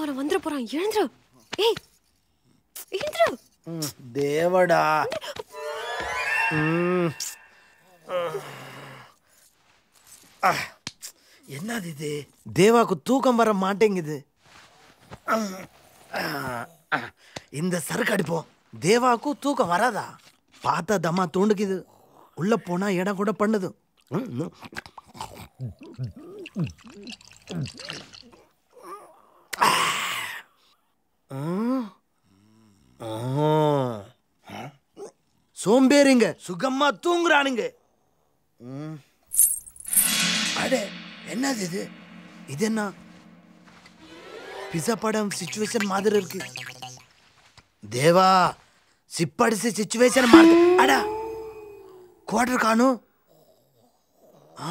காலம் வந்துட போறான் எழுந்துரு ஏய் எழுந்துரு ம், தேவடா ம். ஆ, என்னது இது தேவாக்கு தூக்கம் வர மாட்டேங்குது ம், ஆ, ஆ. இந்த சரக்கு அடிப்போம் தேவாக்கு தூக்கம் வராதா பார்த்தா தம்மா தூண்டுக்குது உள்ள போனா இடம் கூட பண்ணுது ம், ம். ம். ம். சோம்பேறிங்க சுகமா தூங்குறானுங்க ம். அடே என்னது இது இது என்ன பிசா படம் சிச்சுவேஷன் மாதிரி இருக்கு தேவா சிப்படிச்சு சிச்சுவேஷன் மாறு அடா குவார்டர் காணும் ஆ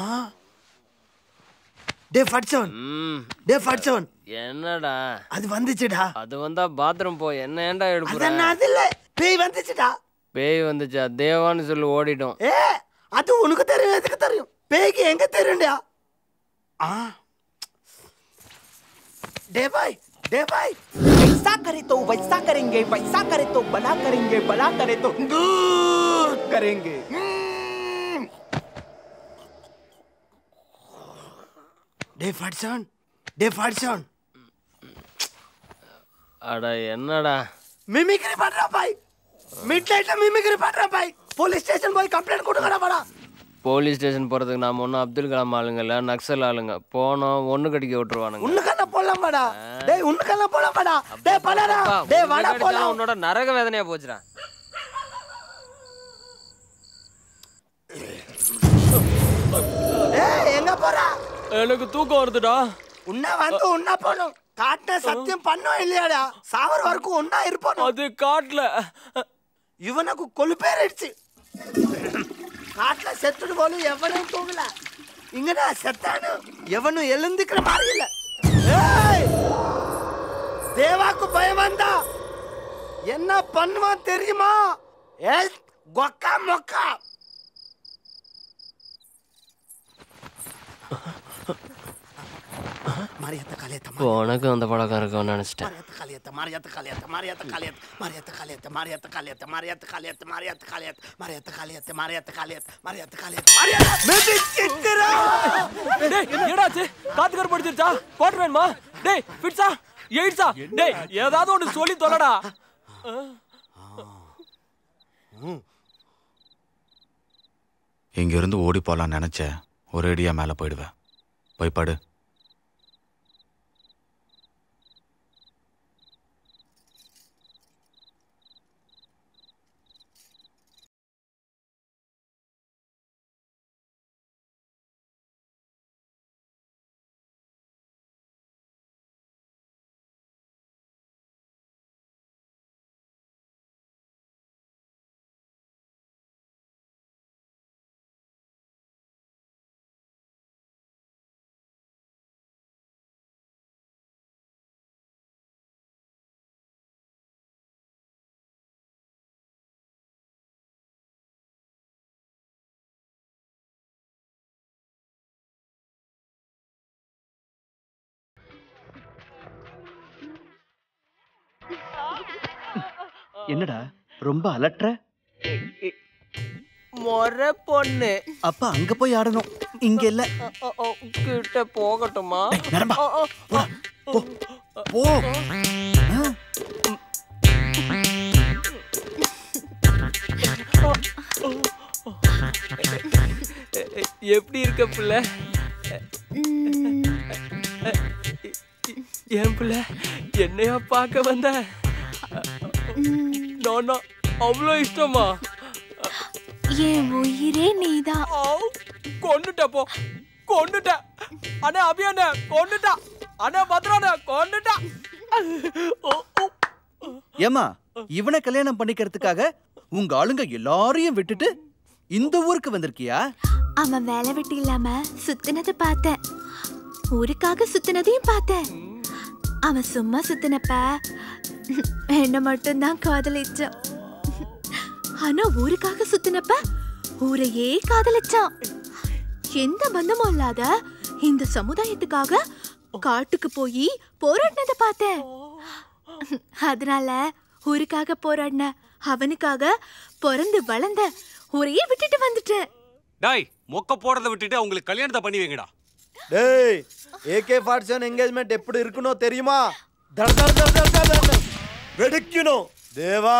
டே ஃபட்சவன் ம் டே ஃபட்சவன் என்னடா அது வந்துச்சுடா அது வந்தா பாத்ரூம் போ என்ன ஏன்டா எழுப்புற அதென்ன அது இல்ல பேய் வந்துச்சுடா பேய் வந்துச்சா தேவான்னு சொல்லி ஓடிட்டோம் ஏ அது உனக்கு தெரியும் எதுக்கு தெரியும் பேய்க்கு எங்க தெரியும்டா ஆ டே பாய் டே பாய் ऐसा करे तो वैसा करेंगे वैसा करे तो भला करेंगे भला करे तो दूर करेंगे டே ஃபட்சன் டே ஃபட்சன் அட என்னடா மிமிக்ரி பண்றா பாய் மிட் நைட்ல மிமிக்ரி பண்றா பாய் போலீஸ் ஸ்டேஷன் போய் கம்ப்ளைண்ட் கொடுங்கடா வாடா போலீஸ் ஸ்டேஷன் போறதுக்கு நாம ஒன்றும் அப்துல் கலாம் ஆளுங்க இல்ல நக்சல் ஆளுங்க போனோம் ஒண்ணு கடிக்க விட்டுருவானுங்க உன்னுக்கெல்லாம் போலாம் வாடா டேய் உன்னுக்கெல்லாம் போலாம் வாடா டேய் பண்ணடா அப்பா, டேய் ஒண்ணு வாடா கடிச்சா போலாம் உன்னோட நரக வேதனையா போச்சுடா ஏய் எங்க போறா எனக்கு தூக்கம் வருதுடா உன்ன வந்து உன்ன போணும் காட்ட சத்தியம் பண்ணோம் இல்லையாடா சாவர வரைக்கும் ஒன்னா இருப்போம் அது காட்டல இவனுக்கு கொழுப்பேறிடுச்சு காட்டுல செத்துட்டு போலும் எவனும் தூங்கல இங்கடா செத்தானு எவனும் எழுந்துக்கிற மாதிரி இல்ல ஏய்! தேவாக்கு பயம் வந்தா என்ன பண்ணுவான் தெரியுமா ஏய் கொக்கா மொக்கா மாரியத்த காலியத்த உனக்கு அந்த பழக்கம் இருக்கும்னு நினைச்சிட்டேன் Marietta Calietta, Marietta Calietta, Marietta Calietta, Marietta Calietta, Marietta Calietta, Marietta Calietta, Marietta Calietta, Marietta Calietta, Marietta Calietta, Marietta Calietta, மிதிச்சிட்டுறா! டேய் என்னடாச்சு காத்து கரு படிச்சிருச்சா போட்டு வேணுமா டேய் ஃபிட்ஸா எயிட்ஸா டேய் ஏதாவது ஒன்று சொல்லி தொலைடா இங்கிருந்து ஓடி போலாம்னு நினைச்சேன் ஒரேடியா மேலே போயிடுவேன் போய் படு என்னடா ரொம்ப அலட்ற முறை பொண்ணு அப்ப அங்க போய் ஆடணும் இங்க இல்ல கிட்ட போகட்டுமா நடம்பா போ எப்படி இருக்க பிள்ளை என் பிள்ளை என்னையா பார்க்க வந்த நானா அவ்வளோ இஷ்டமா என் உயிரே நீதான் கொண்டுட்ட போ கொண்டுட்ட அண்ணே அபியாண்ணே கொண்டுட்டா அண்ணே பத்ராண்ணே கொண்டுட்டா ஏமா இவனை கல்யாணம் பண்ணிக்கிறதுக்காக உங்க ஆளுங்க எல்லாரையும் விட்டுட்டு இந்த ஊருக்கு வந்திருக்கியா அவன் வேலை விட்டு இல்லாம சுத்தினதை பார்த்தேன் ஊருக்காக சுத்தினதையும் பார்த்தேன் அவன் சும்மா சுத்தினப்ப என்ன மட்டும்தான் காதலிச்சான் ஆனா ஊருக்காக சுத்தினப்ப ஊரையே காதலிச்சான் எந்த பந்தமும் இல்லாத இந்த சமுதாயத்துக்காக காட்டுக்கு போய் போராடினத பார்த்தேன் அதனால ஊருக்காக போராடின அவனுக்காக பிறந்து வளர்ந்த ஊரையே விட்டுட்டு வந்துட்டேன் டாய் மொக்க போடுறத விட்டுட்டு அவங்களுக்கு கல்யாணத்தை பண்ணி வைங்கடா டேய் ஏகே ஃபார்ட்டி செவன் என்கேஜ்மெண்ட் எப்படி இருக்கணும் தெரியுமா தட தட தட தட தட தட. வெடிக்கணும் தேவா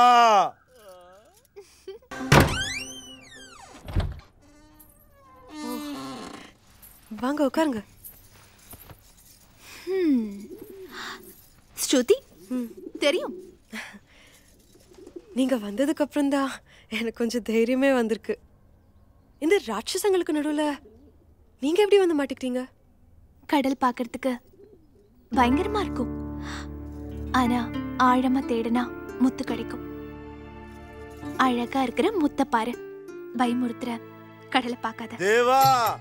வாங்க உட்காருங்க ஸ்ருதி தெரியும் நீங்க வந்ததுக்கு அப்புறம் தான் எனக்கு கொஞ்சம் தைரியமே வந்திருக்கு இந்த ராட்சசங்களுக்கு நடுவுல நீங்க எப்படி வந்து மாட்டிக்கிட்டீங்க கடல் பார்க்கறதுக்கு பயங்கரமா இருக்கும் ஆனா ஆழமா தேடினா முத்து கிடைக்கும் அழகா இருக்கிற முத்த பாரு பயமுறுத்துற கடலை பார்க்காத தேவா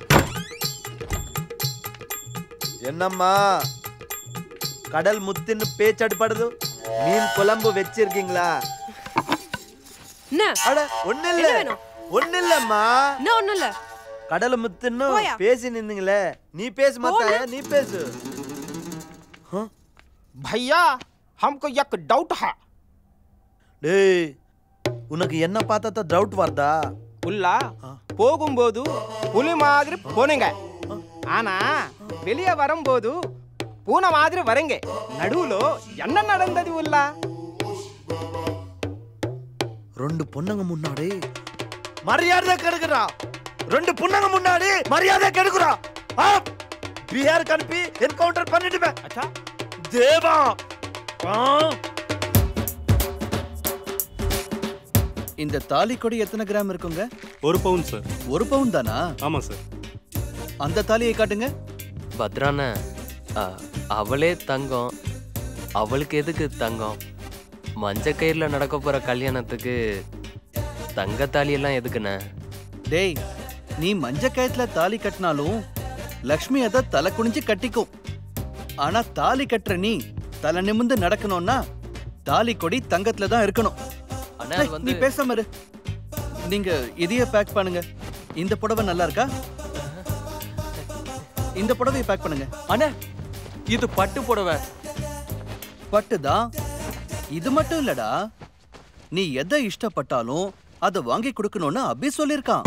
என்னம்மா கடல் முத்துன்னு பேச்சடிப்படுது மீன் குழம்பு வச்சிருக்கீங்களா என்ன அட ஒண்ணு இல்ல என்ன வேணும்? ஒண்ணு இல்லம்மா என்ன ஒண்ணும் இல்ல கடல் முத்துன்னு போயா. பேசி நின்னீங்களே நீ பேசு மாத்தாய நீ பேசு भैया हमको एक डाउट है டேய் உனக்கு என்ன பார்த்தா தான் டவுட் வருதா புல்லா போகும்போது புலி மாதிரி போனீங்க ஆனா வெளியே வரும்போது பூனை மாதிரி வரீங்க நடுவுல என்ன நடந்தது உல்லா ரெண்டு பொண்ணுங்க முன்னாடி மரியாதை கெடுக்குறா ரெண்டு பொண்ணுங்க முன்னாடி மரியாதை கெடுக்குறா ஆ பிஹாருக்கு அனுப்பி என்கவுண்டர் பண்ணிடுமே அச்சா தேவா ஆ இந்த தாலி கொடி எத்தனை கிராம் இருக்குங்க ஒரு பவுன் சார் ஒரு பவுன் தானா ஆமா சார் அந்த தாலியை காட்டுங்க பத்ராண்ண அவளே தங்கம் அவளுக்கு எதுக்கு தங்கம் மஞ்ச கயிறுல நடக்க போற கல்யாணத்துக்கு தங்க தாலியெல்லாம் எதுக்குண்ணே டேய் நீ மஞ்ச கயத்துல தாலி கட்டினாலும் லக்ஷ்மி அத தலை குனிஞ்சு கட்டிக்கும் ஆனா தாலி கட்டுற நீ தலை நிமிந்து நடக்கணும்னா தாலி கொடி தங்கத்துல தான் இருக்கணும் அண்ணா டேய், அது நீ வந்து பேசாம இரு நீங்க இதையே பேக் பண்ணுங்க இந்த புடவை நல்லா இருக்கா இந்த புடவையை பேக் பண்ணுங்க அண்ணே இது பட்டு புடவை பட்டு தான் இது மட்டும் இல்லடா நீ எதை இஷ்டப்பட்டாலும் அதை வாங்கி கொடுக்கணும்னு அபி சொல்லியிருக்கான்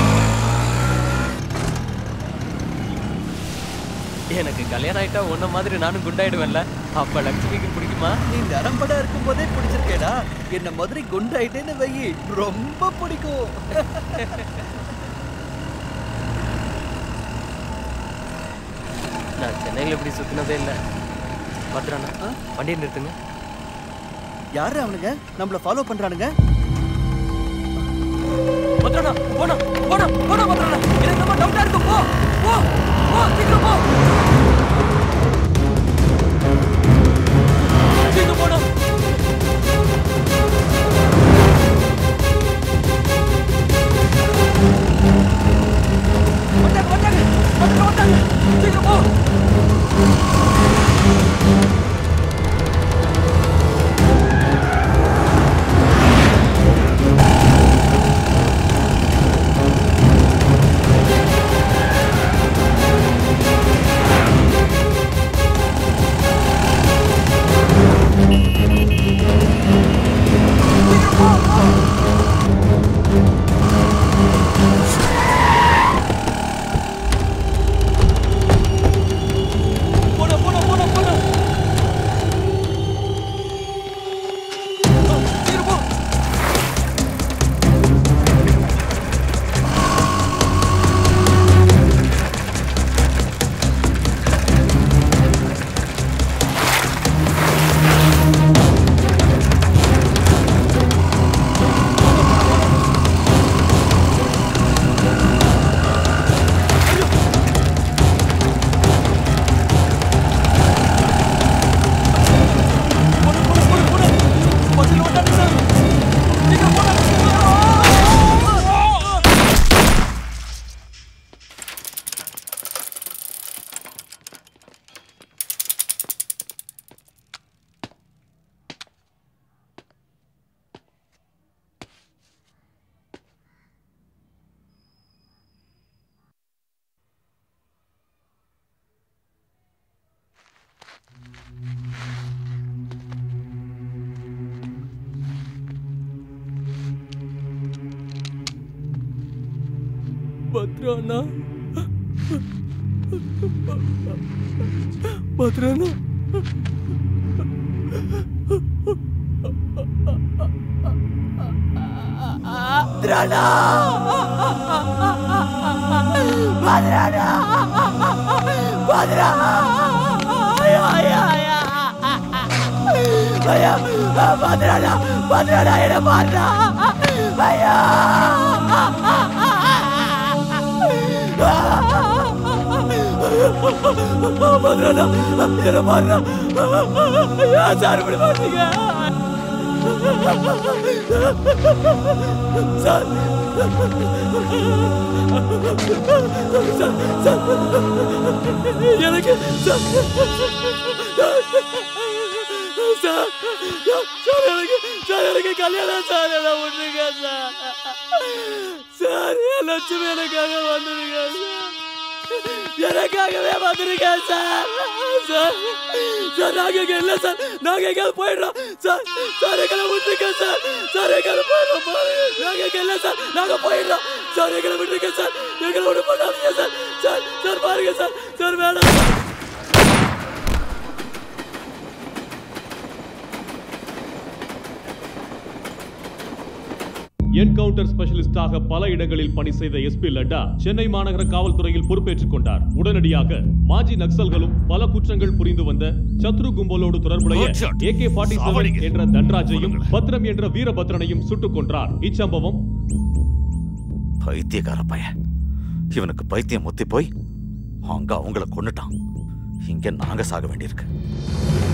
எனக்கு கல்யாணம் ஆயிட்டா உன்ன மாதிரி நானும் குண்டாயிடுவேன்ல அப்ப லட்சுமிக்கு பிடிக்குமா நீ நரம்படா இருக்கும் போதே பிடிச்சிருக்கேடா என்ன மாதிரி குண்டாயிட்டேன்னு வையி ரொம்ப பிடிக்கும் நான் சென்னையில் இப்படி சுத்தினதே இல்லை பத்ராண்ணா வண்டியை நிறுத்துங்க யாரு அவனுங்க நம்மள ஃபாலோ பண்றானுங்க பத்ரண்ணா போனா போனா போனா பத்ரண்ணா எனக்கு ரொம்ப டவுட்டா இருக்கு போ போ போ சீக்கிரம் போ சீக்கிரம் போனா வந்தாங்க வந்தாங்க வந்தாங்க வந்தாங்க சீக்கிரம் போ ஆ பத்ரானா பத்ரானா பத்ரானா பத்ரானா பத்ரா ஐயா ஐயா ஐயா ஐயா பத்ரானா பத்ரானா என்ன பாடுறா ஐயா பத்ரானா என்ன பாடுறா ஐயா சார் இப்படி பாத்தீங்க சார் சார் சார் எனக்கு சார் சார் சார் எனக்கு சார் எனக்கு கல்யாணம் சார் என்ன விட்டுருங்க சார் சார் என் லட்சுமி எனக்காக வந்துருங்க சார் எனக்காகவே வந்திருக்கேன் சார் சார் சார் நாங்க இங்க இல்ல சார் நாங்க எங்கேயாவது போயிடுறோம் சார் சார் எங்களை விட்டுருங்க சார் சார் எங்களை போயிடுறோம் பாருங்க. நாங்க இங்க இல்ல சார் நாங்க போயிடுறோம் சார் எங்களை விட்டுருங்க சார் எங்களை விட்டு பண்ணாதீங்க சார் சார் சார் பாருங்க சார் சார் வேணாம் சார். என்கவுண்டர் ஸ்பெஷலிஸ்டாக பல இடங்களில் பணி செய்த எஸ்பி லட்டா சென்னை மாநகர காவல்துறையில் பொறுப்பேற்றுக் கொண்டார் உடனடியாக மாஜி நக்சல்களும் பல குற்றங்கள் புரிந்து வந்த சத்ரு கும்பலோடு தொடர்புடைய Good shot. ஏகே ஃபார்ட்டி சாவடிங்க. என்ற தன்ராஜையும் பத்ரம் என்ற வீரபத்ரனையும் சுட்டுக் கொன்றார் இச்சம்பவம் பைத்தியக்கார பையன் இவனுக்கு பைத்தியம் முத்தி போய் அங்க அவங்கள கொன்னுட்டான் இங்க நாங்க சாக வேண்டியிருக்கு